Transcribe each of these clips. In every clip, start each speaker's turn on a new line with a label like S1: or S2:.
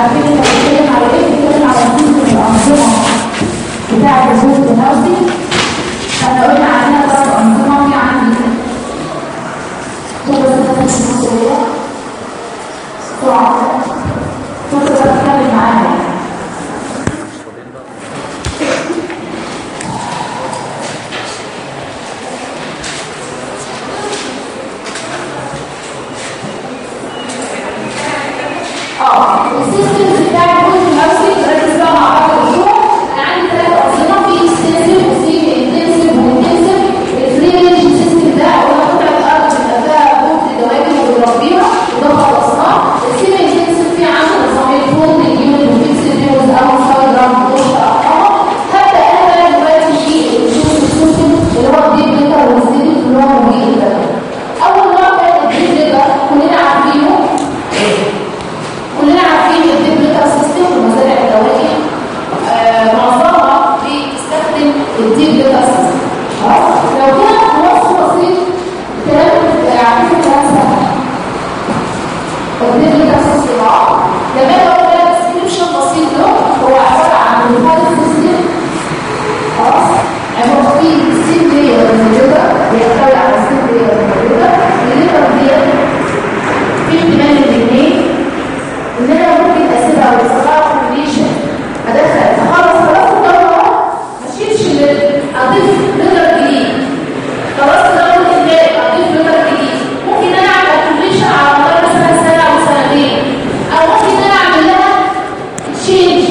S1: عارفين انت بتتكلم على ايه بتتكلم على جزء من الانظمه بتاع الجزء النفسي احنا قلنا عندنا ثلاث انظمه في عندي هو بس المسؤوليه سرعه كنت بتكلم معاها اه السيستم بتاع الجزء النفسي ركز بقى مع بعض الصوره انا عندي ثلاث انظمه في اكستنسيف وفي انتنسيف وانتنسيف الفري رينج سيستم ده هو قطعه ارض بيبقى فيها بوت دواجن وبنربيها وده خلصناه السيمي انتنسيف في عنده نظامين فولد يونت وفيكس ديوز او سايد رام وش ارقام هبدا انا بقى دلوقتي في الجزء السيستم اللي هو الديب ليتر والستيدي اللي هو موجود ده اول نوع كان الديب ليتر كلنا عارفينه كلنا عارفين الديبليكا سيستم ومزارع الدواجن آه، معظمها بتستخدم الديبليكا سيستم خلاص لو كان نص بسيط كلام عارفين الكلام سهل الديبليكا سيستم اه كمان لو كان ديسكريبشن بسيط له هو عباره عن الفايل سيستم خلاص عباره في سيم لاير موجوده بيحتوي على سيم لاير موجوده الليتر ديت في احتمال الاثنين ان انا ممكن اسيبها وتصلحها كومبليشن ادخل اخلص خلاص الدوره ما اشيلش الليل اضيف لتر جديد خلاص ده ممكن تاني اضيف لتر جديد ممكن انا اعمل كومبليشن على مدار مثلا سنه او سنتين او ممكن انا اعمل لها تشينج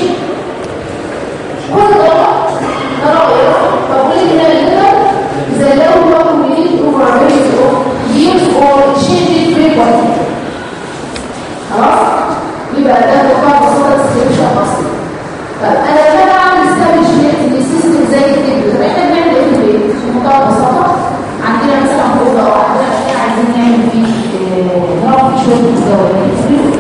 S1: كل دوره ده رايي بقول لك ان الليتر زي لو هو كومبليت اوفر ريت اوف يوز اور تشينج فريكوينت خلاص يبقى ده بقى بصوره ديسكريبشن بسيط طب انا لما بعمل استابليشمنت لسيستم زي كده احنا بنعمل ايه في البيت بمنتهى البساطه عندنا مثلا اوضه او عندنا مكان عايزين نعمل فيه آه، نعمل فيه شويه مزدوجات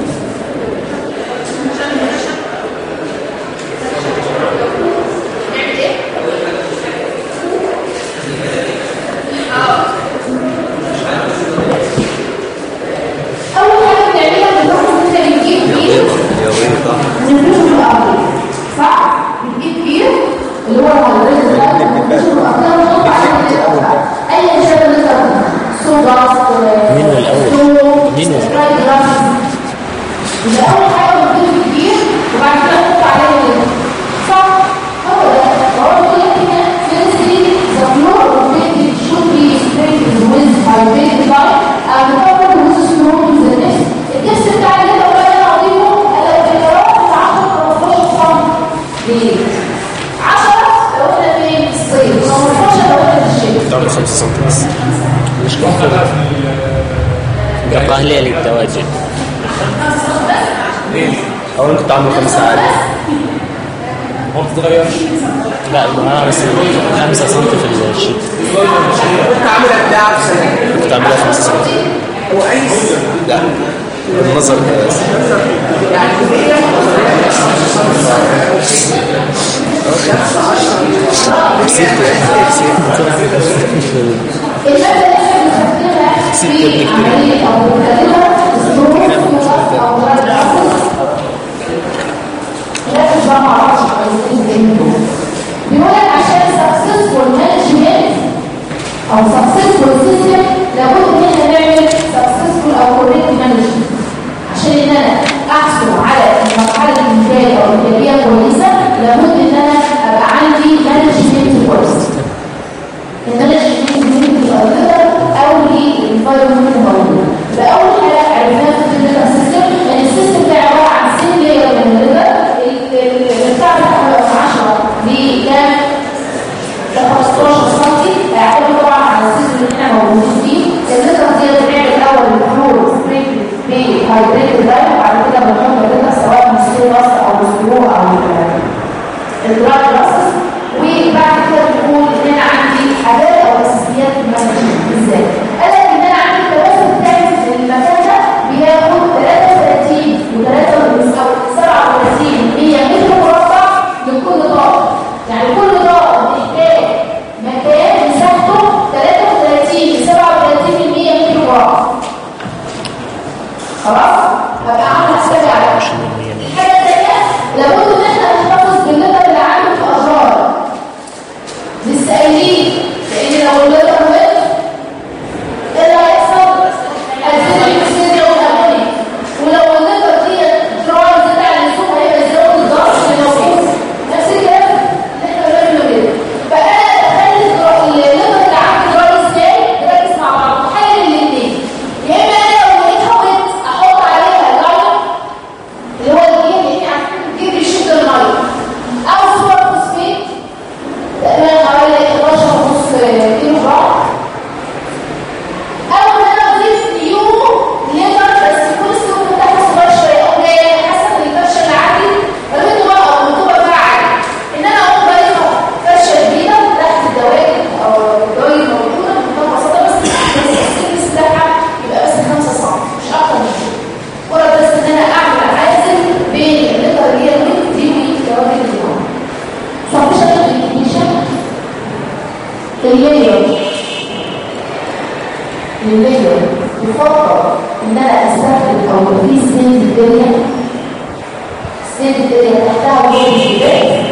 S1: اول حاجه بنعملها بنروح ان احنا بنجيب بير نفرشه في الارض صح بنجيب بير اللي هو الهيدروجين ده بنفرشه في الارض ونحط عليه النشا اي نشا نقدر صودا
S2: مين الأول؟ مين الأول؟
S1: سبرايت جلاس يبقى اول حاجه بنجيب البير وبعد كده نحط عليه النشا صح هو ده هو بيقول لك هنا firstly the floor of it should be sprinkled with vibrating light and covered with snow in the nest التست بتاع اللي انت بقى انا اضيفه انا بتتراوح في 10 15 سم ليه 10 لو احنا فين في الصيف 15 لو احنا في الشتاء
S2: تعمل 5 سم بس مش كده ده قهلية للدواجن أو أنا كنت عامله خمسة عادي
S3: هو ما بتتغيرش
S2: لا أنا بس 5 سم في الشتاء
S4: كنت عامل بتاع سنة
S2: كنت عاملها 5 سم
S4: هو اي
S2: لا بالنظر كده بس
S4: يعني هي
S2: كسيت
S1: المادة اللي احنا بنستخدمها في عملية او مختلفة سنو او رايد ركز بقى مع بعض بيقول لك عشان successful management او successful system لابد ان احنا نعمل successful او correct management عشان ان انا احسن السن اللي تحتها وجود الجبال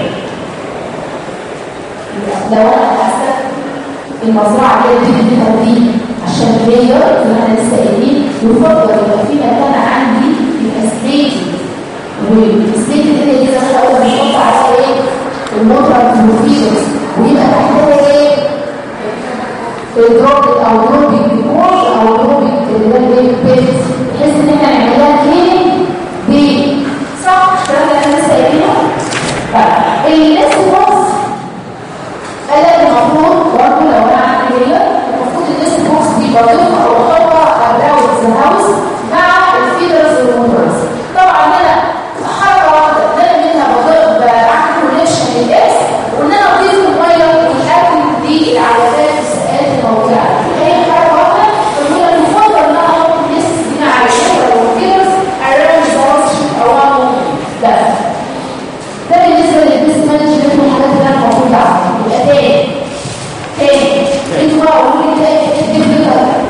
S1: لو انا حاسه المزرعه اللي بتدي دي عشان هي زي ما احنا لسه قايلين يفضل يبقى في مكان عندي يبقى سليتي والسليتي دي زي ما احنا قلنا بنحط على ايه الموتر المفيدس ويبقى تحتها ايه الدروب او دروبيك بيكوش او دروبيك اللي هو ايه بيت بحيث ان احنا نعملها كليننج ب صح الكلام اللي احنا لسه قايلينه الناس بوكس قال لك المفروض برضه لو انا عندي هي المفروض الناس بوكس دي بضيفها او احطها اراوند ذا هاوس مع الفيدرز والموتورز طبعا انا حركه واحده ان انا منها بضيف بعمل كونكشن للاكس وان انا اضيف الميه والاكل دي العلامات السقات الموجوده عندي هي حركه واحده فهي المفضل ان انا احط الناس دي مع الفيدرز والفيدرز اراوند ذا هاوس او اعمل ده ده بالنسبه للبيست مانجمنت والحاجات اللي انا المفروض اعملها يبقى تاني تاني انتوا بقى قولوا لي ده الديفيكالت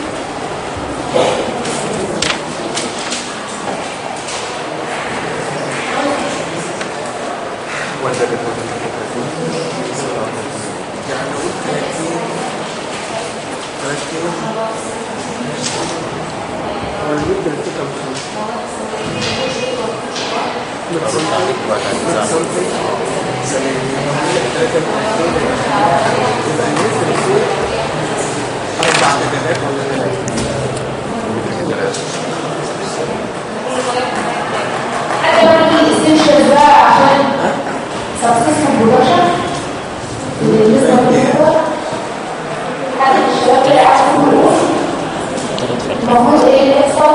S1: حاجه بقى من الاسينشال بقى عشان سكسسفول برودكشن بالنسبه للموضوع حاجه الشباب اللي عارفين المفروض ايه اللي يحصل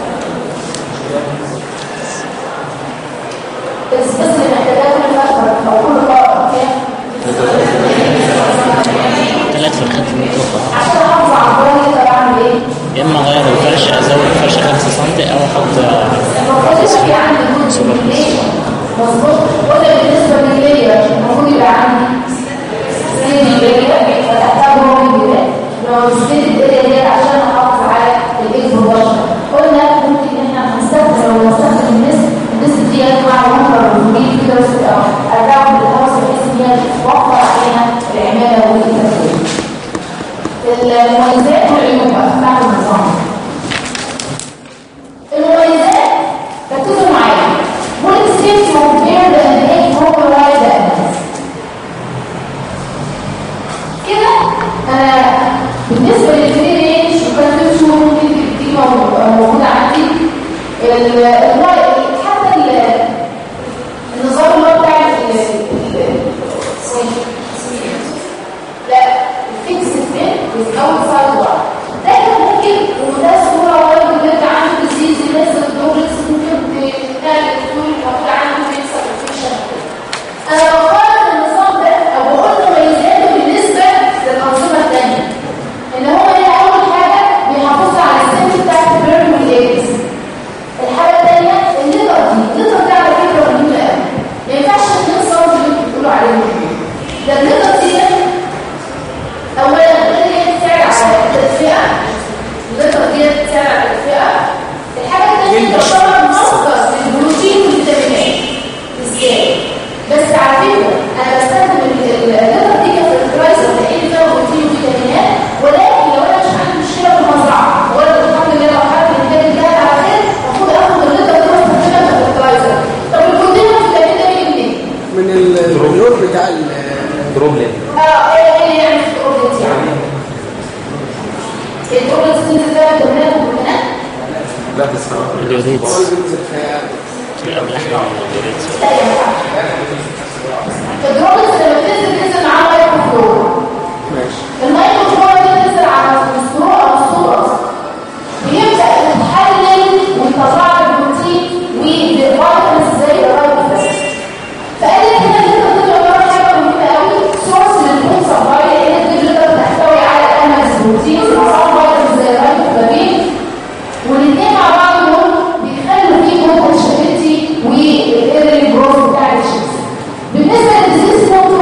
S1: بس بس اللي محتاجاه كل فتره او كل فتره كام
S2: ثلاث فرخات في المطبخ
S1: عشان احافظ على البراية اللي بعمل ايه
S2: يا اما اغير الفرش ازود الفرش 5 سم او احط
S1: المفروض يبقى في عندي جزء
S2: سوبر
S1: مظبوط وده بالنسبه لللير المفروض يبقى عندي سيدي لير فتحتها بروبي لير لو السيدي لير دي عشان احافظ على الاكس برودكشن قلنا ممكن ان احنا هنستخدم لو نستخدم الناس الناس دي مع المنظر ونجيب كده ارجعهم للهوس بحيث ان هي توفر علينا العماله والتكلفه المميزات والعيوب بقى بتاعت النظام المميزات ركزوا معايا what is safe to compare the and formalize the evidence كده انا بالنسبه للفري رينج وكان في ممكن دي موجوده عندي ال- الواي حتى ال- النظام اللي هو بتاع ال- ال- اسمه إيه؟ لا الفيكس فين without side line ده كان ممكن وده صورة وايد بجد عنده ديزيز الناس الدورس ممكن تنال الدول موجود عنده بيحصل انفكشن انا بقارن النظام ده او بقول مميزاته بالنسبة للأنظمة الثانية ان هو هنا اول حاجة بيحافظ على السن بتاعت البيرن والايدز الحاجة الثانية الليفر دي الليفر ده على فكرة مهمة قوي ما ينفعش ننسى اللي انتوا بتقولوا عليه ده الليفر دي اولا هي بتساعد على التدفئه الليفر دي بتساعد على التدفئه الحاجه الثانيه تعتبر مصدر للبروتين والفيتامينات ازاي بس على فكره انا بستخدم ال- الليفر دي كفرتلايزر لان فيها بروتين وفيتامينات ولكن لو انا مش عندي مشكله في المزرعه ولا الحمد لله لو حد الانتاج بتاعي على خير المفروض اخد الليفر دي واستخدمها كفرتلايزر طب البروتين والفيتامين ده بيجي منين؟
S4: من اللون بتاع ال-
S3: بروبلم
S1: اه ايه ايه يعني في الاوردنس يعني الاوردنس تنزل ده بالهرمونات والهرمونات
S3: لا بس
S2: اليوريدز
S4: هو اللي بينزل في
S2: تبقى باللحمه اليوريدز
S1: لا يا جماعه الاوردنس لما بتنزل بتنزل معاه مايكروفلورا
S4: ماشي
S1: المايكروفلورا دي بتنزل على السترو او الصوره بيبدا يتحلل ويطلع لك بروتين وفيتامينز زي الرايبوفلاسين فقال لك هنا الليفر دي يعتبر حاجه مهمه قوي سورس للفود سبلاي لان الليفر بتحتوي على امز بروتين وصار فيتامينز زي الرايبوفلافين والاثنين مع بعض دول بيخلوا فيه جود شابيتي والايرلي جروث بتاع الشيبس بالنسبه للديزيز ممكن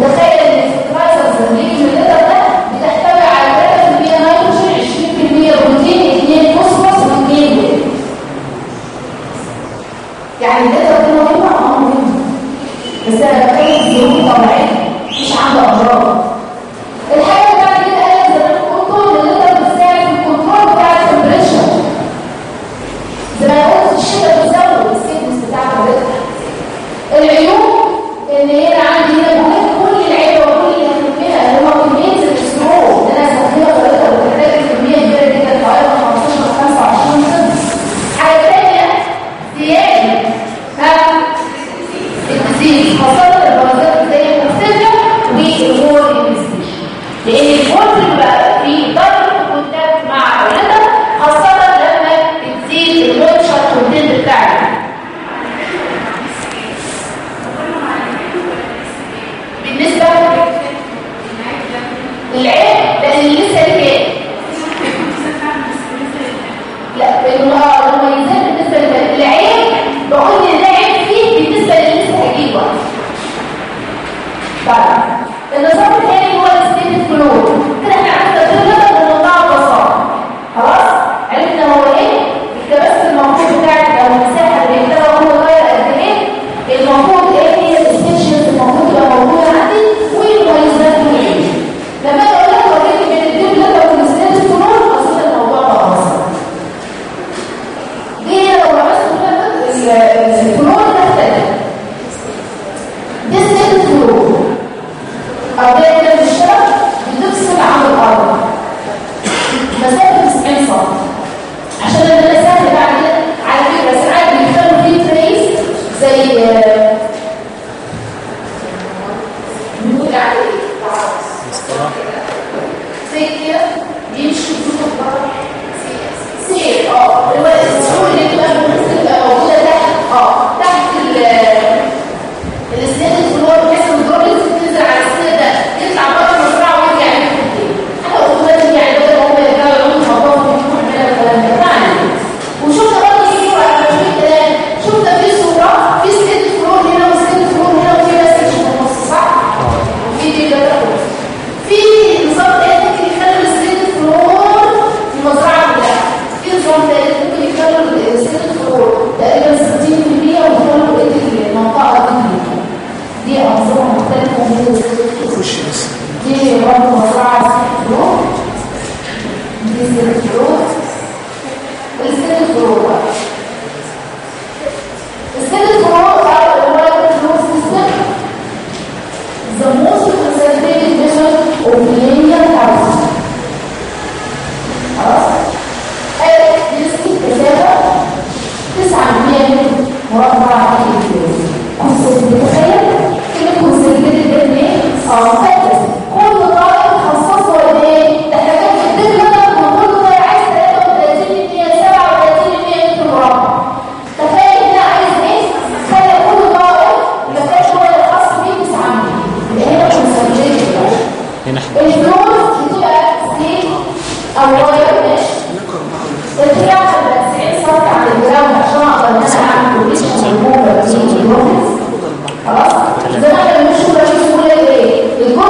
S1: تتخيل ان الفيرتلايزرز اللي بيجي من الليتر ده بتحتوي على 3% نيتروجين 20% بروتين 2 فوسفورس و2 ويت يعني الليتر ده مهم اه مهم بس انا بتكلم في ظروف طبيعيه مش عنده امراض الحاجه اللي بعد كده قالت زي ما قلت ان الليتر بتساعد في الكنترول بتاع التمبريتشر زي ما قلت الشتاء بتزود السيكنس بتاع الليتر العيوب ان هنا عندي هنا مهم كل العيبه وكل اللي هنكملها اللي هو كميه الاسترول اللي انا استخدمها طريقه بتحتاج كميه كبيره جدا حوالي 15 25 سم حاجه ثانيه زياده ها الديزيز خاصه البرازيل زي المختلفه والمور انفستيشن لان الفولت بيبقى في دايركت كونتاكت مع الليتر خاصه لما تزيد الموتشر كونتنت بتاعك بالنسبة للعيب ده اللي لسه ليه لا المميزات بالنسبة للعيب بقول ان ده عيب فيه بالنسبة للي لسه هجيبه طيب النظام الثاني هو الستيت فلور كده احنا عرفنا الفكرة بمنتهى البساطة خلاص عرفنا هو ايه الكباست الموجود بتاعك او المساحة اللي بيحتوى هو غير قد ايه المفروض ايه هي الستيشنز المفروض تبقى موجودة عندي والمميزات والعيوب لما اجي اقول لك وريني بين الديب لتر والستيت فلور اظن الموضوع بقى بسيط دي لو لمست الفلور تختلف دي ستيت فلور او ده كده في الشرق بتفصل عن الارض مسافه 90 سم عشان ده سهل بعد كده على فكره ساعات بيختاروا فيه تريس زي آه، بنقول عليه زي كده بيمشوا بيشوفوا بره سير اه اللي هو السور اللي بتبقى بتبقى موجوده تحت اه تحت ال الاسنان الفلور بحيث ان الدور اللي بتنزل على السن ده يطلع بره المزرعه ويرجع يعمل تاني حتى الاوتومات دي يعني بدل ما هم يرجعوا يعملوا الموضوع في الفلور ده الكلام ده ما علينا وشفنا برضه في صوره على شويه كلام شفنا في صوره في سن فلور هنا وسن فلور هنا وفي مسج في النص صح؟ وفي دي ده في نظام تاني ممكن يخلي السن فلور في المزرعه كلها في نظام تاني ممكن يخلي السن فلور تقريبا 60% ويخلوا بقيه المنطقه دي دي أنظمة مختلفة من
S4: خش بس
S1: دي برضه مزرعة فلور دي سيرة فلور والسيرة فلور بقى السيرة فلور بقى اللي هو الفلور سيستم the most concentrated measure of linear house خلاص قالت يسكي مسافة 900 متر مربع كيلو كونسنتريت تخيل كلمة كونسنتريت ده ايه؟ اه فاكس كل طائر خصصه قد ايه؟ ده احنا كان في الدنيا لما كل طائر عايز 33 37 متر مربع تخيل ده عايز ايه؟ خلى كل طائر يبقى هو الخاص بيه 900 يبقى هنا كونسنتريت
S2: هنا احنا
S1: الفلوس بتبقى زيت او واير ماشي الارتفاع بتبقى 90 سم عن الجراوند عشان اقدر ان انا اعمل كوميشن مضمون في البروفيس خلاص زي ما احنا بنشوف الرئيس بيقول لك ايه الجزء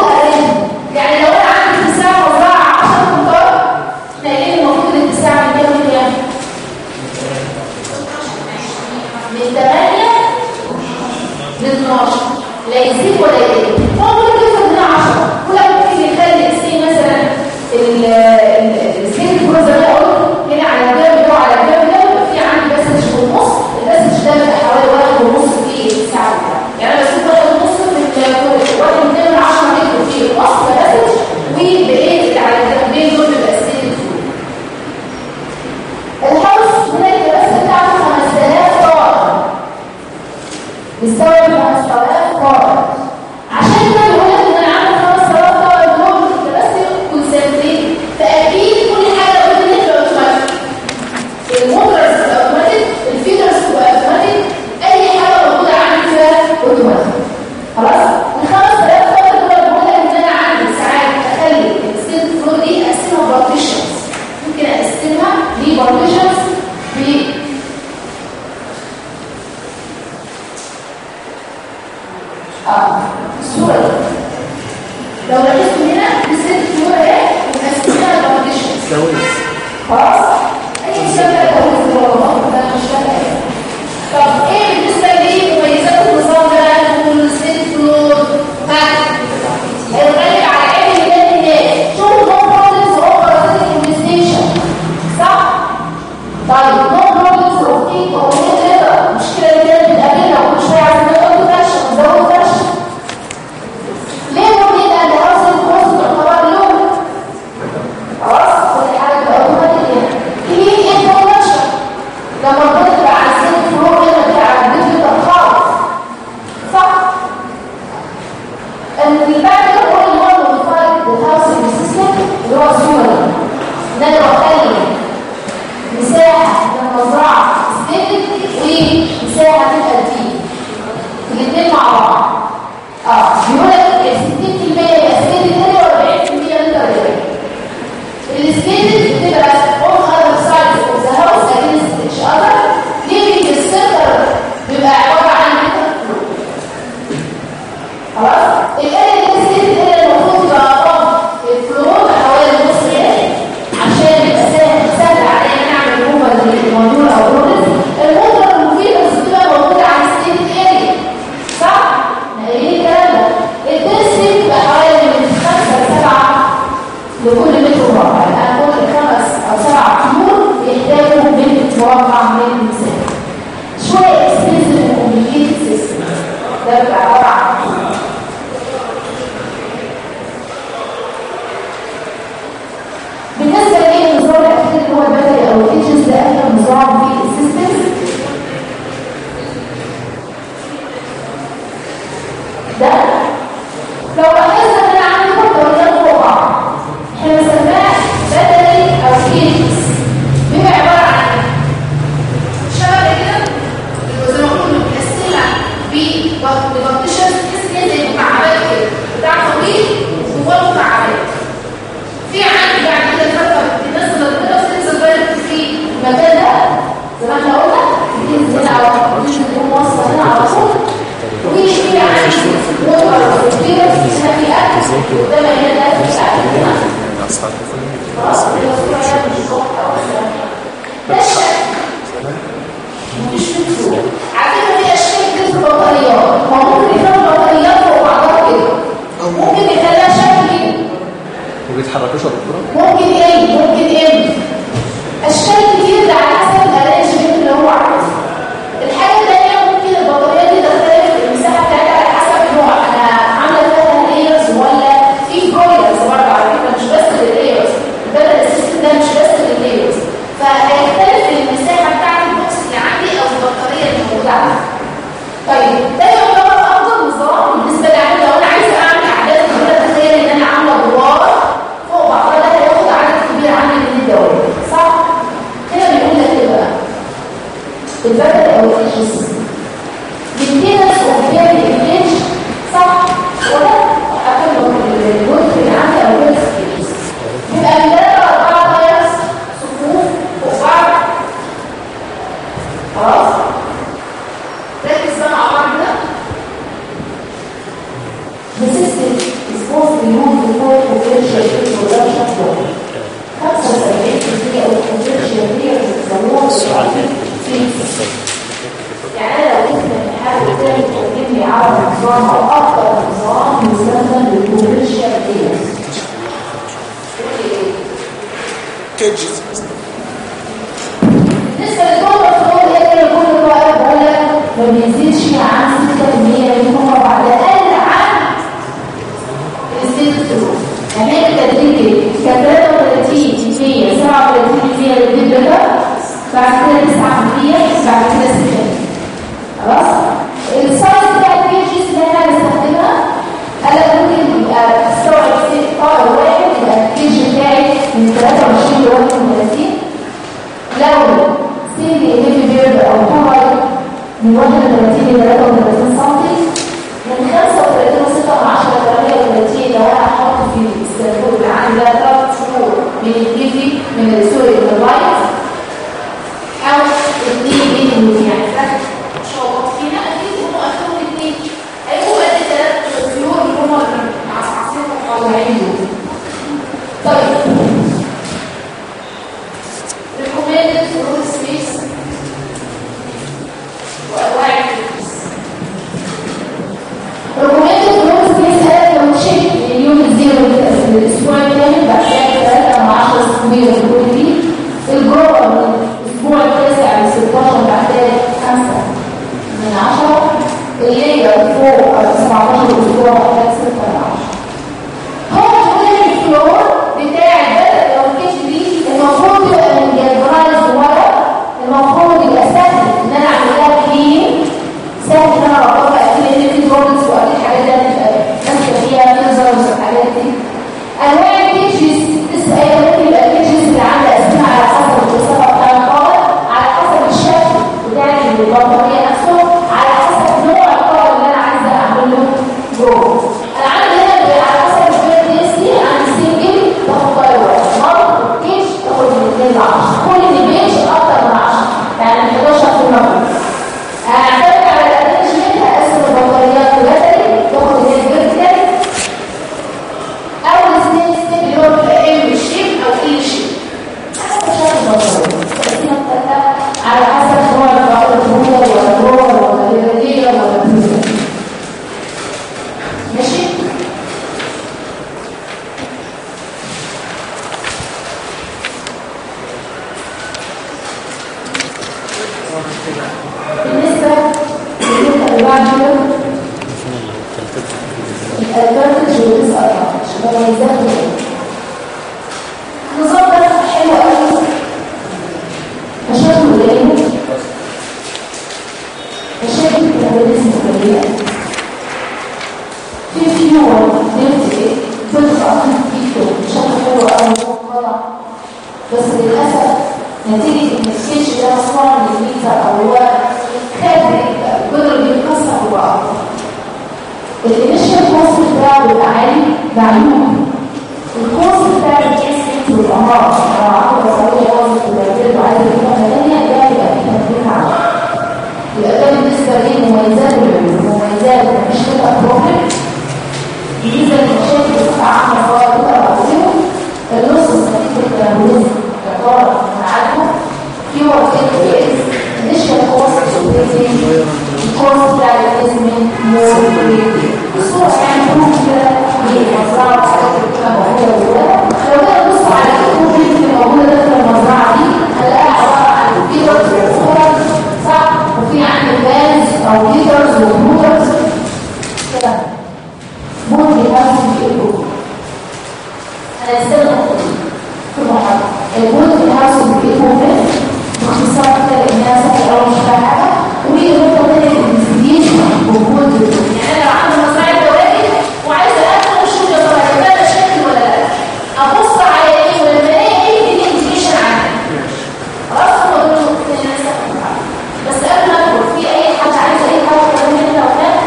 S1: ان انا بخلي مساحه من المزرعه ستيبل ومساحه تبقى دي الاثنين مع بعض اه بيقول لك 60% ستيبل اريا و40% ليتر اريا الستيبل بتبقى on other sides of the house against each other leaving the center بيبقى عباره عن meter flow خلاص الاريا دي ستيبل اريا المفروض تبقى ضم الفلور حوالي نص متر عشان يبقى سهل سهل عليا ان انا اعمل موفر للموضوع او الرولز الموفر المفيده بس بتبقى موجوده على ستيبل اريا صح؟ ما هي الكلام ده الدرس بيبقى حوالي من 5 ل 7 لكل متر مربع الان كل خمس او سبع طيور يحتاجوا متر مربع من المساحه شويه اكسبنسيف وكومبليكيتد سيستم ده بيبقى عباره عن بالنسبه للنظام الاخير اللي هو البدري او الانجز ده اخر نظام في السيستم ده لو لاحظنا ان انا عندي بطاريات فوق بعض احنا بنسميها بدري او كيس بيبقى عباره عن ايه؟ شبكه كده اللي زي ما قلنا متقسمه ببارتيشن تحس ان هي زي مكعبات كده بتاع طويل وجوه مكعبات في عندي بعد كده فتره بتنزل البيضه وتنزل دايركت في المكان ده زي ما احنا قلنا بتنزل هنا على طول مش بتقوم واصله هنا على طول وفي عندي موتور كبيره هنا في اكل قدام هنا ده في اكل خلاص الصوره ده مش واضحه أصلاً. ده الشكل مش فكره عارفين ان هي اشكال كده في البطاريات ما ممكن يكون البطاريات فوق بعضها كده ممكن يخليها شكل كده
S3: ما بيتحركوش يا دكتوره
S1: ممكن ايه ممكن ايه اشكال كتير ده على حسب الارينجمنت اللي هو عاوزه الحاجه الثانيه ممكن البطاريه دي تختلف المساحه بتاعتها على حسب النوع انا عامله فيها لايرز ولا في برويلرز برضه على فكره مش بس لللايرز البدل السيستم ده مش بس لللايرز فهيختلف المساحه بتاعت البوكس اللي عندي او البطاريه اللي موجوده عندي طيب ده يعتبر افضل نظام بالنسبه لي عندي لو انا عايزه اعمل اعداد كبيره تخيل ان انا عامله دوار فوق بعضها ده هياخد عدد كبير عندي من الدوائر صح؟ هنا بيقول لك ايه بقى؟ البدل او التشخيص maintenance of very engage صح؟ وده اكل الجزء اللي عندي او الجزء سبيس يبقى من ثلاثة أربعة تايرز صفوف فوق بعض خلاص؟ ركز بقى مع بعض كده The system is supposed to be used before potential production flow. 75% of potential here بيسموها يعني انا لو جبت الحاجه تاني تقدمني على نظام او اكثر نظام يستخدم للكوميرشال ديز
S4: كيجز
S1: بالنسبه للكومر فلور هي كل طائر بقول لك ما بيزيدش عن 6% من مربع ده اقل عن الزيت الفلور يعني هي التدريج كان 33 37 للدبلة بعد كده 9 بعد كده 6 خلاص السايز بتاع البيجز اللي احنا هنستخدمها قال لك ممكن يبقى تستوعب طائر واحد يبقى البيج بتاعي من 23 ل 31 لو سنجل هيفي بيرد او كفر من 31 ل 33 سم من 35 و 6 من 10 ل 38 لو انا هحط في السيرفور اللي عندي ده 3 شهور من الهيفي من سوري من اللايت او 2 من يعني ده شغل فينا اكيد هم اخرهم الاثنين هيبقوا قد ثلاث طيور اللي هم عصعصين وطالعين طيب recommended floor space وانواع الفلوس recommended floor space انا لو تشيك اليوم الزيرو الاسبوع الثاني بعد كده 3 مع 10 اسابيع الكل دي الجروبر من الاسبوع التاسع ل 16 بعد كده 5 من 10 الليلة فوق 17 اسبوع بعد كده 6 من 10 هو بيقول الفلور بتاع مميزاته ايه النظام ده حلو قوي مشاكل قليله مشاكل التمريز قليله في فيور نبتدي تدخل فيه بشكل حلو قوي ومقرر بس للاسف نتيجه ان السكتش ده مصنوع من الميتر او هو خارج القدر بيتكسر ببعض الانيشال كوست بتاعه بيبقى عالي بعيوب الكورس بتاع الجسم والامراض لو عنده بصريه باظت وبرجله وعايز يجيب واحده ثانيه ده يبقى فيه تكليف عالي يبقى ده بالنسبه لي مميزات والعيوب مميزات مش تبقى بروبلم بالنسبه للمشاكل بصفه عامه سواء تبقى بعضهم النص نتيجه التمريز يعتبر منعدمه في وقت initial cost الكورس بتاع الجسم مور الصورة يعني كلهم كده مزرعة حاجات بتبقى موجودة جواها لو كده نبص على الكوبري اللي موجودة داخل المزرعة دي هنلاقيها عبارة عن بيترز وفورز صح وفي عندي فانز أو بيترز وموترز كده مور بيهاوس بيقولوا أنا استخدم النقطة دي في المحاضرة المور بيهاوس بيقولوا باختصار كده لأنها سهلة أو مش فيها حاجة وهي النقطة الثانية الانفستيجيشن وجود يعني لو عندي مزرعة دواجن وعايزة أدخل أشوف يا ترى هيبقى ده شكل ولا لا أبص على إيه ولما ألاقي إيه دي الانفستيجيشن عندي خلاص هو ده النقطة اللي أنا استخدمها بس قبل ما أدخل في أي حد عايز أي حاجة كلام من هنا وهنا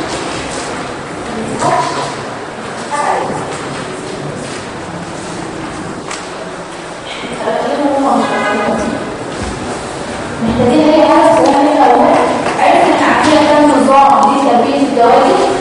S1: محتاجين اي حاجه في كلام هنا وهنا عرفت ان عندنا كام نظام لتربيه الدواجن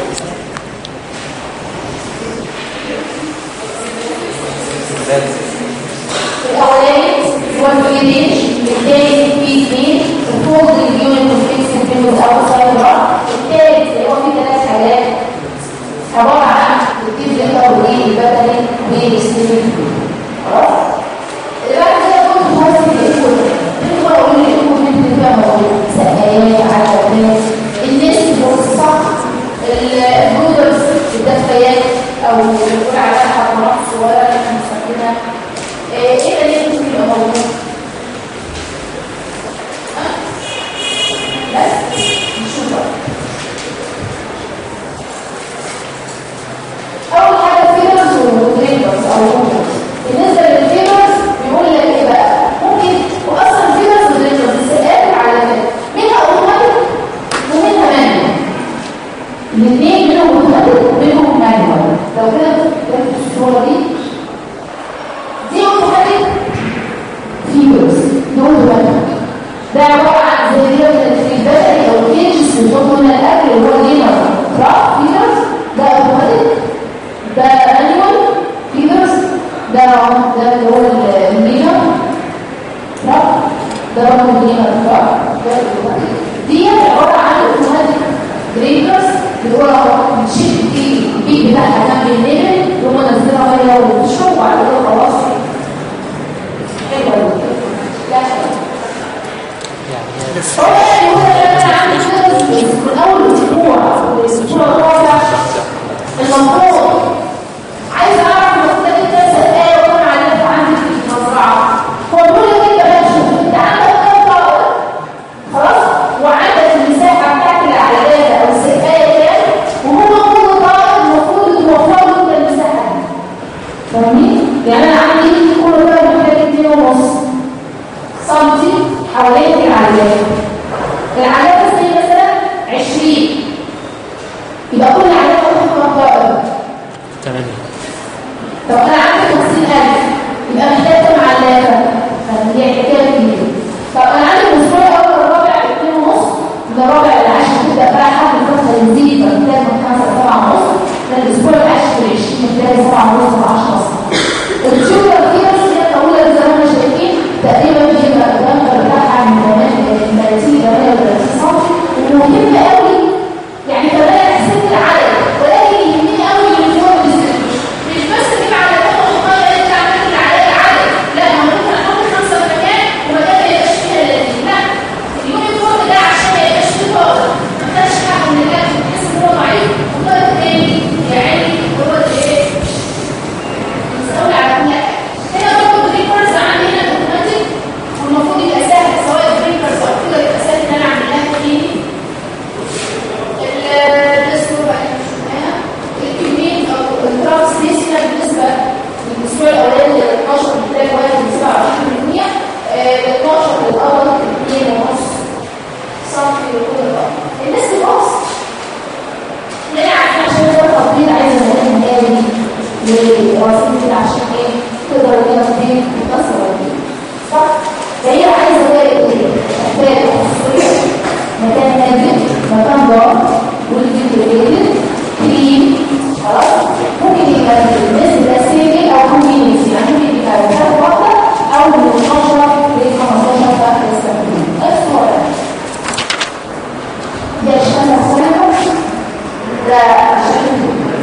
S1: الاولاني هو الفيديج الثاني في اثنين الفولد اليونت والفيكس بين والاوتسايد الثالث اللي هو فيه ثلاث حاجات عباره عن الديب ليتر والبدني والسليم خلاص اللي بعد كده كنت بس الايكو الايكو اقول الايكو اللي فيها موجود سقايات عجلات الناس الصح البودرز الدفايات او بنقول عليها حمرات صغيره اللي احنا بنسميها ايه اللي ممكن يبقى موجود؟ ها؟ بس نشوف بقى اول حاجه فيلرز وجريدرز او روبرز بالنسبه للفيلرز بيقول لك ايه بقى ممكن واصلا فيلرز وجريدرز السقات علامات منها اوتوماتيك ومنها مانوال الاثنين منهم اوتوماتيك ومنهم مانوال لو كده ركز في الصوره دي دي اوتوماتيك فيلرز دي اوتوماتيك ده عباره عن زي كده في البدني او الكيجز اللي بيحطوا لنا الاكل اللي هو جينر تراك فيلرز ده اوتوماتيك ده مانوال فيدرز ده ده اللي هو المينر تراك ده برضه المينر تراك دي عباره عن اوتوماتيك جريدرز اللي هو بتشيل فيه البيك بتاعها جنب الليفل وهم نزلها ميه وتشرب وبعد كده خلاص حلوه لا هو يعني هو انا عندي كده من اول اسبوع الاسبوع الرابع المفروض عايز اعرف المفروض انت سقايه وكون عليك عندي في المزرعه هو بيقول لك انت ماشي انت عندك كام طائر خلاص وعندك المساحه بتاعت العلاجات او السقايه كام وهو كل طائر المفروض توفر له انت المساحه دي فاهمين؟ يعني انا عندي كل طائر محتاج 2 ونص سنتي حوالين العلاجات العلاجات زي مثلا 20 يبقى كل علاجه واخد طائر
S2: تمانية
S1: طب انا عندي 50000 يبقى محتاج كام علاقه فهي حكايه كبيره طب انا عندي الاسبوع الاول الرابع 2 ونص من الرابع للعاشر تبدا بقى حد الفتره يزيد فمحتاج من 5 ل 7 ونص من الاسبوع العاشر ل 20 محتاج 7 ونص ل 10 ونص التيوبر كده هي طويله زي ما احنا شايفين تقريبا بيبقى الدمر بتاعها من 30 38 سم ومهم قوي يعني كمان احسن العدد ولكن يهمني قوي اليونيفورم ديستريبيوشن مش بس تجيب على ده وتقول لي انت عملت العدد عدد لا ما ممكن احط خمسه في مكان ومكان ما يبقاش فيها لازم لا اليونيفورم ده عشان ما يبقاش فيه طاقه ما خدش حق من الاكل تحس ان هو ضعيف والطاقه التاني يا عيني هو اللي ايه يبقى الناس ده سيمي او كونفينينس يعني ممكن يبقى رسالة واحدة او من 12 ل 15 في اخر السنة الصورة ده عشان السنة ده عشان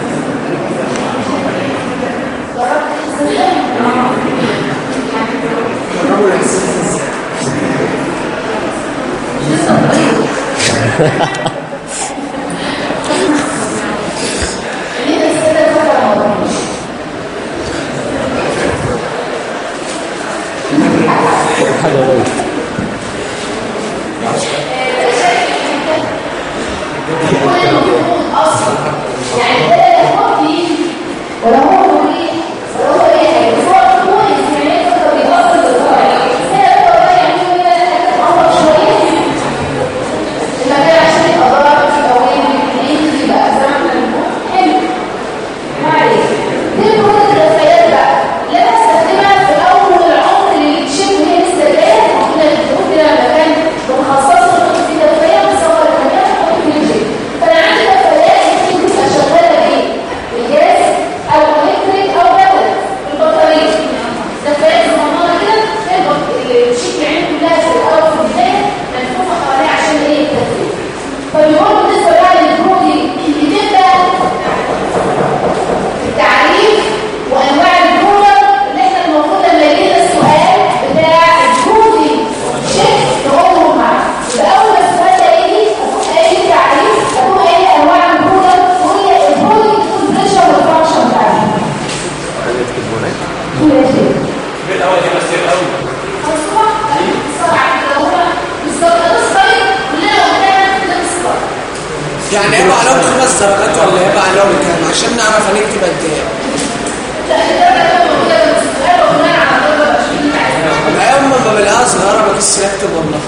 S1: جربت تحسن
S4: جربوا الاحساس
S1: ليه السنة فجأة مرة
S2: حاجة غير
S1: كل المفروض اصلا يعني ده لا هو فيه ولا هو مريح ولا هو اي حاجه بس هو طول السنين كده بيأثر بالطبع هنا بقى بقى يعملوا كده حاجه تقرب شويه المكان عشان يبقى ضرر او ايه يبقى زمن حلو ما عليك دي كل الرسائل بقى لا تستخدمها في اول العمر اللي تشم هي لسه جايه احنا بنقول كده مكان بنخصصه نحط فيه دفايه ونصور الكاميرا ونحط فيه الجيب فانا عندي دفايات ممكن تبقى شغاله بايه؟ بالجاز او الكتريك او بلد بالبطاريه دفايات صغننه كده تقدر تشيل العين كلها في الاول في البدايه ملفوفه حواليها عشان ايه التدريب فبيقول بالنسبه بقى للبرودي اللي تبدا التعريف وانواع البرودر اللي احنا المفروض لما يجينا السؤال بتاع البرودي شيء نقولهم معاه يبقى اول السؤال ده يجي اكون قايل تعريف اكون قايل انواع البرودر وهي البرودي تكون بريشر والفانكشن بتاعتها كل شيء
S5: الأول دي بس الأول
S1: مصباح بسرعه كده هو بالظبط ده الصيد كلنا قدامنا ده الصيد
S4: يعني هيبقى عليهم خمس درجات ولا هيبقى عليهم كام عشان نعرف هنكتب قد ايه
S1: لا الدرجه ده موجوده في السؤال وبناء على درجه 20 اللي عايزها
S4: ايام ما بلاقيها صغيره بكسر اكتب والله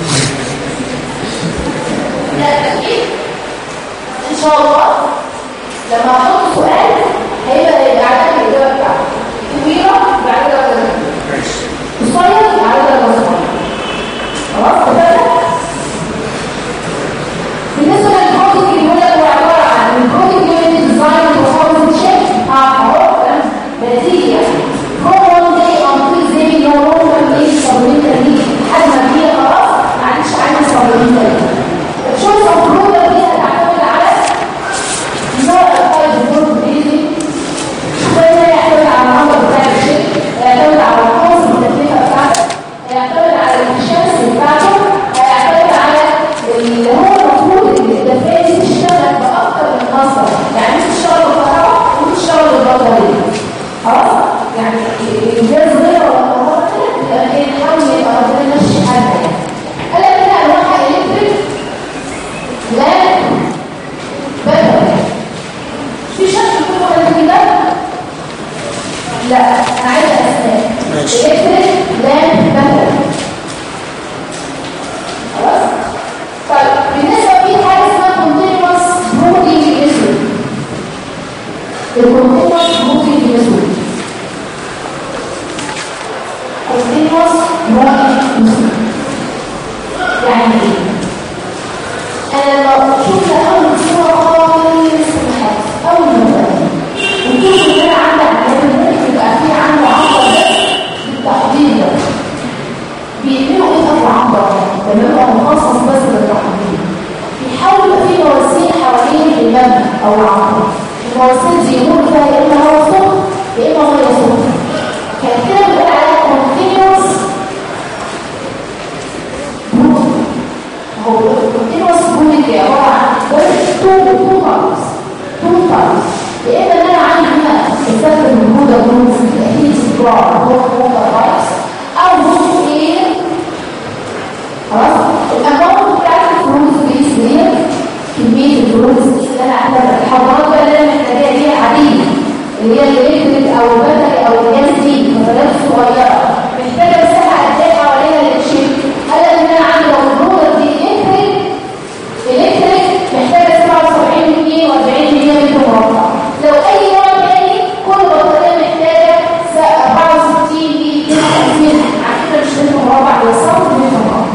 S1: لا التأكيد إن شاء الله لما أحط سؤال هيبقى هيبقى عدد الإجابة بتاعته كبيرة بعد درجة قصير بعد درجة صغيرة خلاص اتفقنا؟ بالنسبة للبروتيك اللي بيقول لك هو عبارة عن البروتيك يونت ديزاين performance check اه اهو كلام لذيذ يعني from one day until they no longer need supplemental need لحد ما هي خلاص ما عادش عايزة supplemental need الشورت اوف برودر دي هتعتمد على نوع الفايل البرود بريزنج وده يعتمد على النمبر بتاع الشيك يعتمد على الكورس التكلفة بتاعته هيعتمد على الشمس بتاعته هيعتمد على اللي هو المفروض ان الدفايه دي تشتغل باكتر من مصدر يعني مش تشتغل بالكهرباء ومش تشتغل بالبطاريه خلاص يعني الجهاز غير ولا كهرباء يبقى ايه نحاول يبقى ربنا ماشي حالنا يعني قال لك هنا انواع الكتريك لا بدل في شكل كل واحد من ده لا انا عايزه اسماء
S4: ماشي.
S1: الكتريك لا بدل خلاص طيب بالنسبه في حاجه اسمها continuous moving method الكونتينوس moving method continuous moving method يعني ايه انا لما شفت اول صوره خالص في حياتي اول مره وشفت ان انا عندي عمليه ممكن يبقى في عنده عنبر بس بالتحضير ده بيعملوا ايه في العنبر ده لما يبقى مخصص بس للتحضير بيحاولوا يبقى في مواسير حوالين المبنى او العنبر المواسير دي يمر فيها يا اما هواء سخن يا اما ميه سخنه كان كده بنقول عليها continuous هو الكونتينوس برومينج عباره عن بس تو تو تايمز تو تايمز يا اما ان انا عندي هنا بستخدم الهودا جروز اكيد سبرار هو هودا تايمز او ممكن ايه خلاص الاماونت بتاعت الجروز دي هي كميه الجروز اللي انا احتاجها الحضارات بقى اللي انا محتاجاها دي عاديه اللي هي الالكتريك او البدري او الجاز دي فترات صغيره محتاجه مساحه قد ايه حواليها للشيك هل ان انا عندي لو البرودر دي الكتريك الكتريك محتاجه 77 جنيه و40 جنيه متر مربع لو اي نوع تاني كل بطاريه محتاجه 64 جنيه 52 على فكره مش متر مربع هي سنتي متر مربع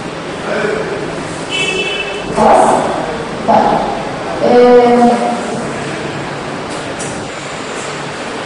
S1: خلاص طيب آه،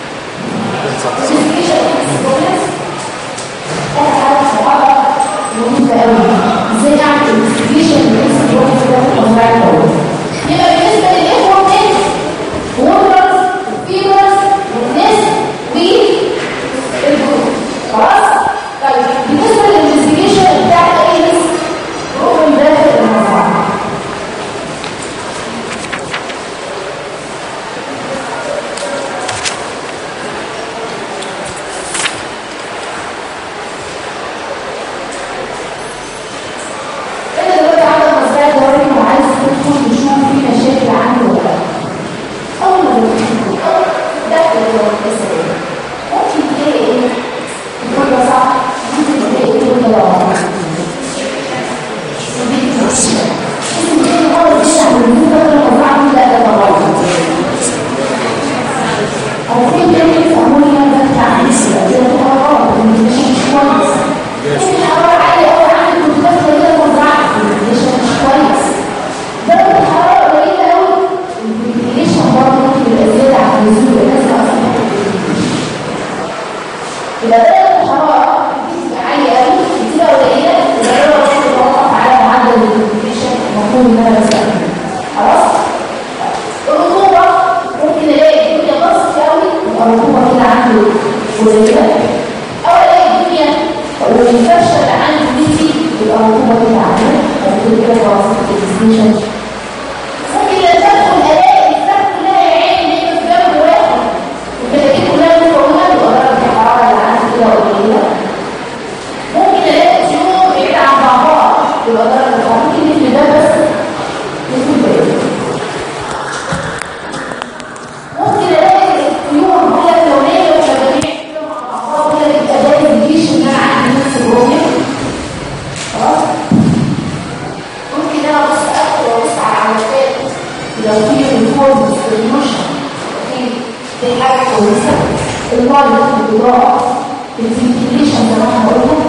S1: والكسر ممكن تلاقي ايه الكل صح ممكن تلاقي ايه الكل غلط إذا درجة الحرارة بتبقى عالية قوي بتبقى قليلة يبقى درجة تتوقف على معدل الكومبريشن المفروض إن أنا بستخدمه خلاص؟ الرطوبة ممكن ألاقي الدنيا بسط قوي يبقى الرطوبة كده عندي قليلة أو ألاقي الدنيا والفرشة اللي عندي دي يبقى الرطوبة كده عالية وممكن كده بسط الكومبريشن ممكن الأجزاء ألاقي الأجزاء كلها يا عيني هي في جنب واحد الكتاكيت كلها مكونة يبقى درجة الحرارة اللي عندي كده قليلة ممكن الاقي طيور بعيد عن بعضها يبقى درجه الحراره ممكن يجي ده بس يكون بعيد ممكن الاقي الطيور هي اللونيه والشبابيه كده مع بعضها وهي بتبقى دايما بتجيش ان انا عندي نفس الرؤيه خلاص ممكن انا ابص اكتر وابص على علامات لو في ريفورم ديستريبيوشن في دي حاجه كويسه الوالد الإضاءة الفنتيليشن زي ما احنا قلنا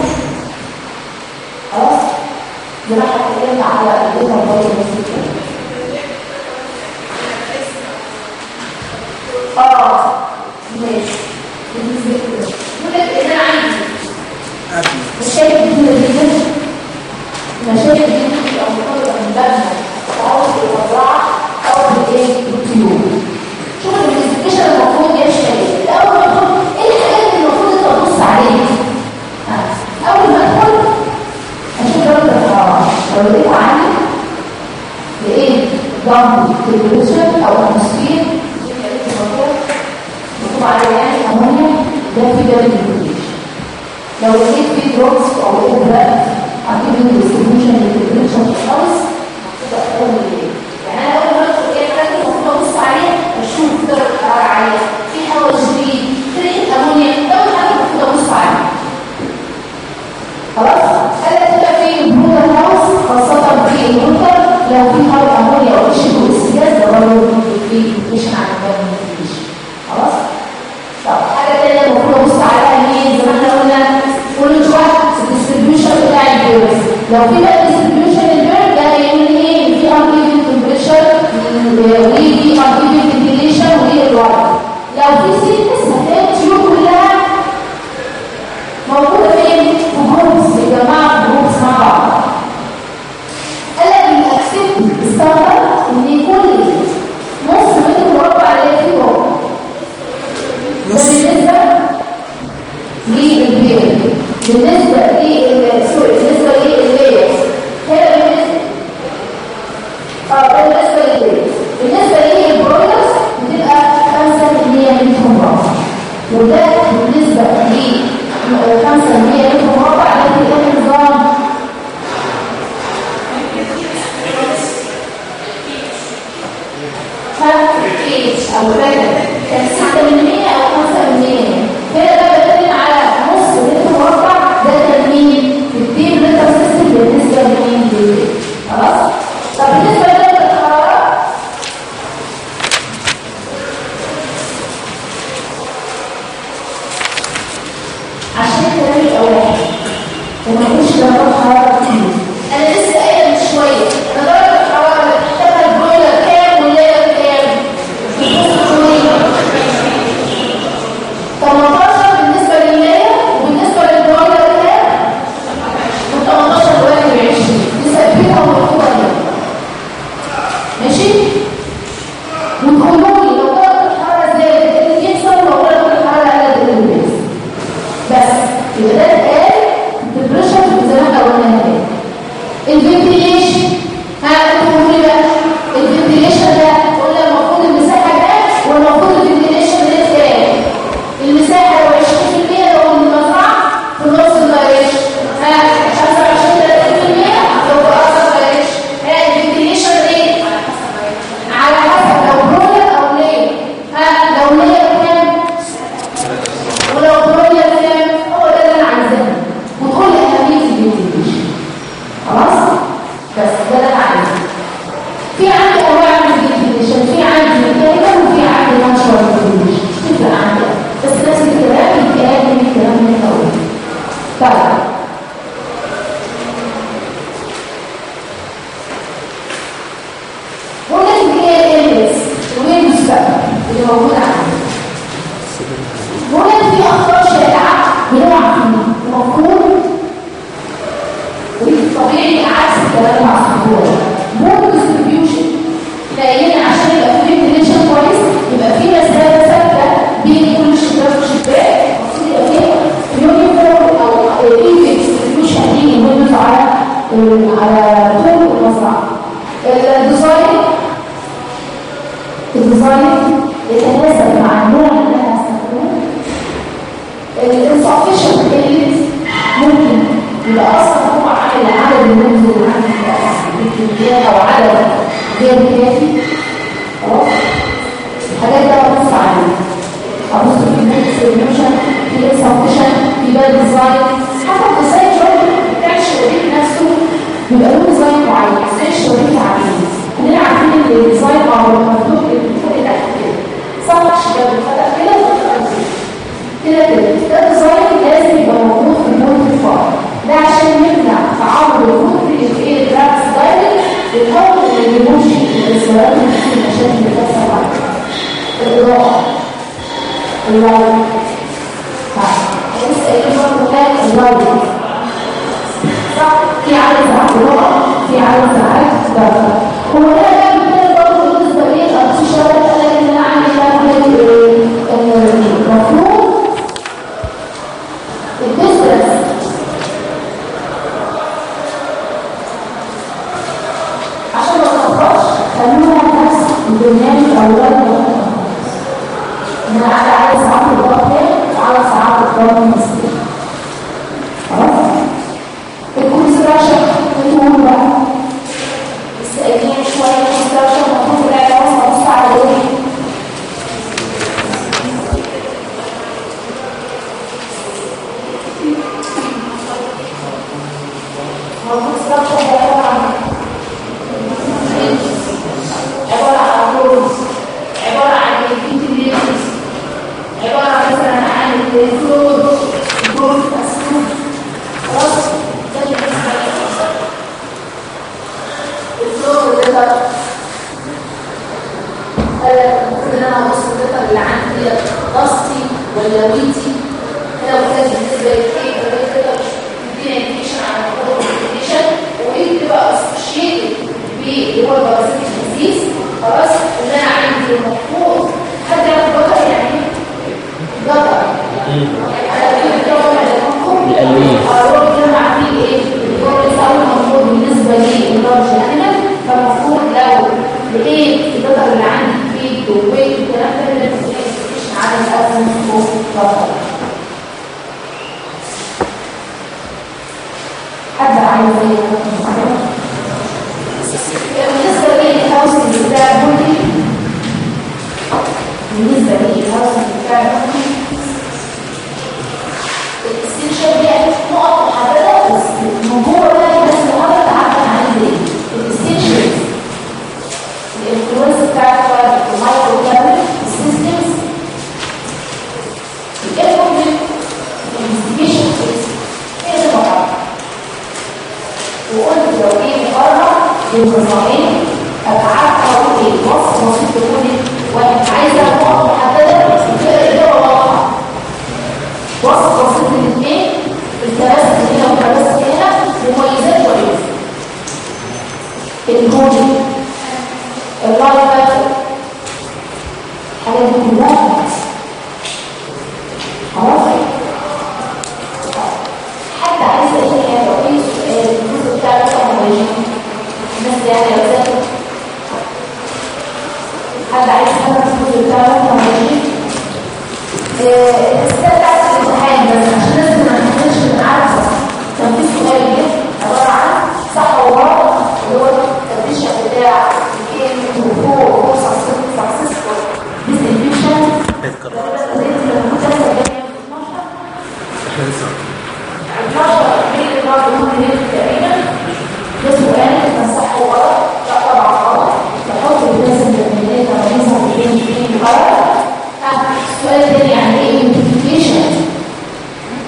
S1: خلاص زي ما احنا اتكلمنا على الإضاءة برضه اه ماشي بالنسبة لي يقول لك إن أنا عندي مشاكل كتيرة جدا مشاكل دي أو مرتبطة بالمبنى أو بالمزرعة أو بالإيه؟ بالطيور شوف الانفستيجيشن المفروض يمشي ايه الاول ما تدخل ايه الحاجات اللي المفروض انت تبص عليها ها. اول ما ادخل اشوف درجه الحراره لو لقيتها عاليه لقيت ضغط تمبريتشر او اتموسفير مكتوب عليه يعني امونيا ده في ده الانفستيجيشن لو لقيت في دروبس او اغراء اكيد الديستريبيوشن للتمبريتشر خالص تبقى اول يعني انا اول ما ادخل ايه الحاجات اللي المفروض ابص عليها اشوف درجه الحراره عاليه في هواء شديد فرقه امونيا ده اول حاجه المفروض ابص عليها خلاص قال لك كده في برودر هاوس خاصه في الوتر لو في هواء امونيا او شيء السجاد ده برضه في انفكشن على الجنب خلاص طب حاجه ثانيه المفروض ابص عليها مين زي ما احنا قلنا كل شويه الديستريبيوشن بتاع الفيروس لو في بقى ديستريبيوشن البيرد ده هيقول لي ايه ان في انفيبل تمبريتشر وفي انفيبل فنتيليشن والوضع لو في سيكنس هتلاقي الطيور كلها موجوده فين؟ في جروبس يا جماعه في جروبس مع بعض قال لك الاكسبت الستاندرد ان كل نص متر مربع عليه فيه ربع ده بالنسبه للبيض بالنسبه لل سوري بالنسبه للبيض هنا بالنسبه اه ده بالنسبه للبيض بالنسبه للبرويلرز بتبقى 5% منهم مربع وده بالنسبه ل 5% منهم مربع ده بيبقى نظام فايت او رجل كان 6% او 5% هنا بقى بتكلم على نص متر مربع ده تنمين في الدين لتر سيستم بالنسبه لمين للبيت خلاص طب بالنسبه لدرجه الحراره عشان كلامي الاولاني وما يكونش درجه حراره كتير انا لسه قايله من شويه انا درجه الحراره اللي بتحتاجها البويلر كام والليله كام 18 بالنسبه للمية وبالنسبه للبويلر كام من 18 ل 21 نثبتها ونحطها هنا ماشي وتقولوا لي لو درجه الحراره زادت ايه اللي يحصل لو درجه الحراره قلت ايه اللي بيحصل بس يبقى ده اتقال البريشر زي ما احنا قلنا هنا في اخطاء شائعه بنقع فيها المفروض طبيعي عكس الكلام مع الصحوه مور ديستريبيوشن لان عشان يبقى في فنتيليشن كويس يبقى في مسافه ثابته بين كل شباك وشباك المفروض يبقى في يونيفورم او ايفن ديستريبيوشن دي الويندوز على على طول المزرعه الديزاين الديزاين يتناسب مع النوع اللي انا هستخدمه الانسفشن اللي ممكن يبقى اصلا هو عامل عدد الويندوز اللي عندي بالكميات او عدد غير كافي خلاص الحاجات دي ببص عليها ابص في الديستريبيوشن في الانسفشن في بقى الديزاين حتى الديزاين برضه بتاع الشبابيك نفسه بيبقى له ديزاين معين زي الشبابيك عاديين كلنا عارفين ان الديزاين او المفتوح اللي بيتفتح تحت كده صح الشباب بيتفتح كده وبيتفتح كده كده كده ده ديزاين لازم يبقى موجود في البورد الفار ده عشان يمنع تعرض الفوت للايه الجرافس دايركت للحكم اللي بيمشي الصورات اللي فيه المشاكل اللي بتحصل عليها الاضاءه اللايت لسه قايلين برضه كان اللايت صح في عدد ساعات اضاءه في عدد ساعات ضغط هو ده بقى مثال برضه بالنسبه لي الارتشارات قال لك ان انا عندي بقى المفروض الديفرنس عشان ما تخرجش خلوها نفس البرنامج او الوضع ان انا قاعده على ساعات الضغط وعلى ساعات الضغط المسكين خلاص الكونستراكشن بتقول بقى لسه قايلين شويه الكونستراكشن المفروض العيال واصله نص على ايه الكونستراكشن ده عباره عن عباره عن رولز عباره عن الفيتيليتيز عباره مثلا عن الفلور الفلور الاسود خلاص ده اللي بيحصل الفلور ده المفروض ان انا ابص اللتر اللي عندي ديت قصتي ولا ويتي كده وكده بالنسبه للايه كده بيدينا انديكيشن على الموضوع الانديكيشن ودي بتبقى اسوشيتد باللي هو البارازيتيك ديزيز خلاص ان انا عندي المفروض حد يعرف بطل يعني ايه؟ بطل
S2: الألوين.
S1: الألوين اللي عارفين ايه؟ الدور الأول المفروض بالنسبة لي اللارج انيمال فالمفروض لو لقيت البطل اللي عندي فيد وويت والكلام ده اللي مش على الأسم فوق بطل حد عايز ايه؟ بالنسبة لي الهاوسنج بتاع بولي بالنسبة لي الهاوسنج بتاع بولي الاستنشاق دي نقط محددة بس من جوه بقى بس محدد عارفة عن ايه الاستنشاق الانفلونس بتاع المايكرو كامل السيستمز الايكوبمنت الانفستيجيشن ايه ده بقى وقلت لو ايه مقارنة للنظامين ابقى عارفة اقول ايه وصف بسيط لكل واحد عايزة نقط محددة تبقى الإجابة واضحة وصف بسيط للاثنين الكراسي هنا والكراسي هنا مميزات وعيوب الهوني اللايف باتر حاجات دي كلها خلاص حد عايز ايه يعني لو ايه سؤال الجزء بتاع الكهربائي الناس يعني لو ذاكر حد عايز حاجه في الجزء بتاع الكهربائي الاسئله بتاعت الامتحان بس عشان الناس ما تكونش عارفه كان في سؤال جه عباره عن صح وغلط اللي هو التفتيش بتاع الايه فوق فوق سكسسفول ديستريبيوشن
S3: احنا لسه
S1: 12 ابريل برضه ممكن يكتب تقريبا ده سؤال كان صح وغلط لا طبعا غلط تحط الناس التمرينات تمارينها بين بين غلط السؤال الثاني يعني ايه نوتيفيكيشن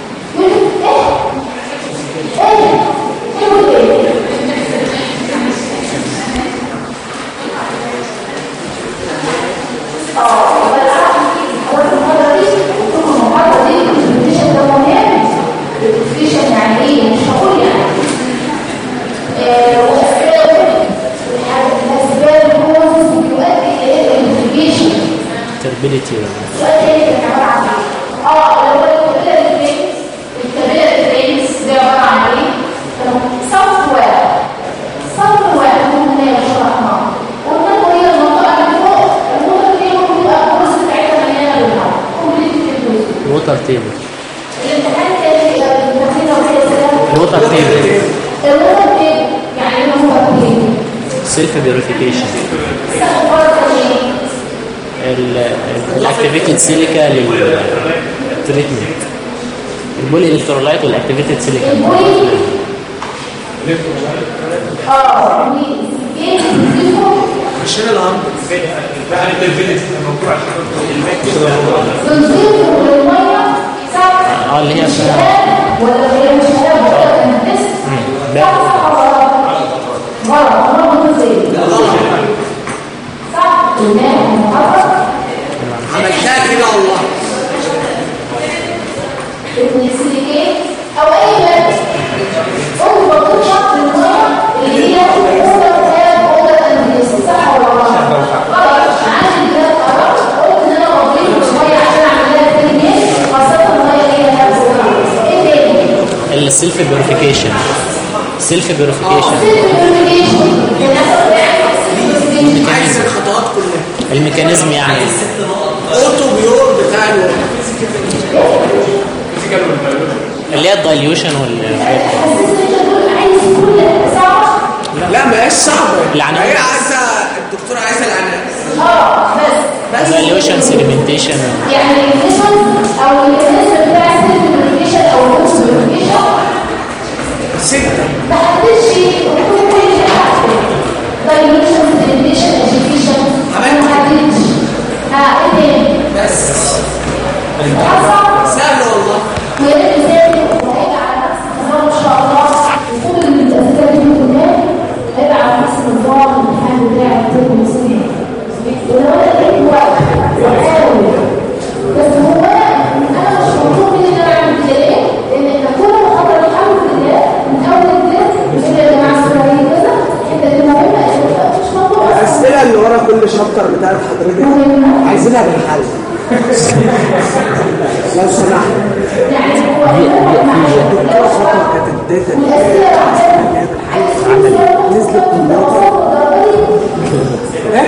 S2: الووتر تيبل
S1: الامتحان كان الامتحان لو هي سلام
S2: الووتر تيبل
S1: الوتر تيبل يعني ايه الوتر تيبل؟
S2: سيلف بيوريفيكيشن
S1: سقف فرق ايه؟
S2: الاكتيفيتد سيليكا للتريتمنت البولي الكترولايت والاكتيفيتد سيليكا
S1: البولي اه ايه بتضيفه
S4: عشان العمر
S5: بقى التلفزيون الموضوع
S1: بنضيفه للميه صح
S2: اه اللي هي اسمها
S1: شهاب ولا هي مش شهاب ولا تنفس
S2: لا.
S1: صح صح ولا غلط غلط غلط ازاي صح الماء المحرك
S4: عملتها كده والله
S1: السيليكات او اي ماده قلت بطل شخص الميه اللي هي اوضه كتاب اوضه تنفيذ صح ولا غلط؟ غلط عندي ده قرار قلت ان انا بضيف الميه عشان اعمل لها تنميه خاصه الميه اللي هي نفس ايه تاني؟
S2: السيلف بيوريفيكيشن سيلف بيوريفيكيشن
S4: عايز الخطوات كلها
S2: الميكانيزم يعني
S4: اوتو بيور بتاع الوقت
S2: اللي هي الدايليوشن وال
S4: لا ما هيش صعبه
S2: العناوين.
S4: هي عايزه الدكتوره عايزه العناوين
S1: اه بس
S2: دايليوشن سيديمنتيشن
S1: يعني الكونديشن او الميكانيزم بتاع السيرفيكيشن او الكونسيرفيكيشن
S4: سته
S1: ما حدش يكون كل اللي حاجه دايليوشن سيرفيكيشن اديوكيشن
S4: عملت.
S1: ما حدش ها ايه تاني؟
S4: بس
S1: أصعب
S4: سهل والله
S1: ويا ريت تذاكر وهيبقى على نفس النظام ان شاء الله وكل الاسئله دي كلها هيبقى على نفس النظام الامتحان بتاع الترم السنين ولو انا لقيت وقت واحاول بس هو انا مش مطلوب مني ان انا اعمل كده ليه؟ لان احنا كل محاضره الحمد لله من اول الترم بنقول يا جماعه السؤال كذا انت المهمه مش مطلوب أصلاً.
S6: الأسئلة اللي ورا كل شابتر بتاعت حضرتك عايزينها بالحل لو سمحت
S1: يعني هو لو شرحت
S6: كانت الداتا دي
S1: والاسئله بعدها
S6: نزلت من الواقع.